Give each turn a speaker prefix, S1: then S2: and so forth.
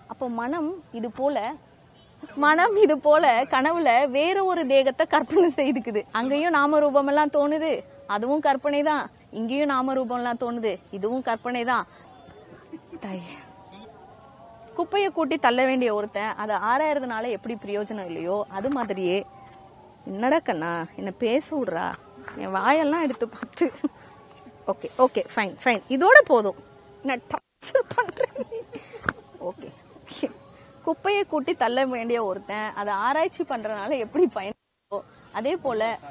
S1: அப்போ மனம் இது போல மனம் இது போல கனவுல வேற ஒரு தேகத்தை கற்பனை செய்துக்குது அங்கேயும் நாம ரூபம் எல்லாம் தோணுது அதுவும் கற்பனை தான் இங்கேயும் நாம ரூபம் எல்லாம் தோணுது இதுவும் கற்பனை தான் குப்பையை கூட்டி தள்ள வேண்டிய ஒருத்தன் அதை ஆறாயிரதுனால எப்படி பிரயோஜனம் இல்லையோ அது மாதிரியே என்னடா கண்ணா என்ன பேச விடுறா என் வாயெல்லாம் எடுத்து பார்த்து ஓகே ஓகே ஃபைன் ஃபைன் இதோட போதும் நான் டார்ச்சர் பண்றேன் ஓகே குப்பையை கூட்டி தள்ள வேண்டிய ஒருத்தன் அதை ஆராய்ச்சி பண்றதுனால எப்படி பயன் அதே போல